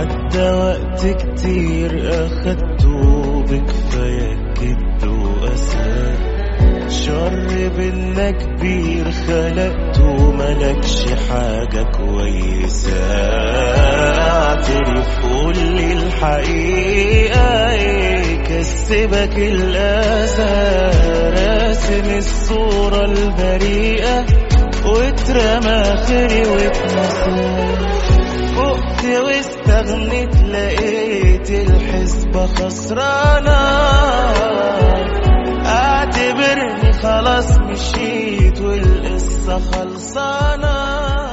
عدى وقت كتير أخدته بكفاية كد وأسى شر بينا كبير خلقته ملكش حاجة كويسة اعترف قولي الحقيقة يكسبك الأذى راسم الصورة البريئة واترمى خيري واتنسى فقت واستغنيت لقيت الحسبة خسرانة اعتبرني خلاص مشيت والقصة خلصانة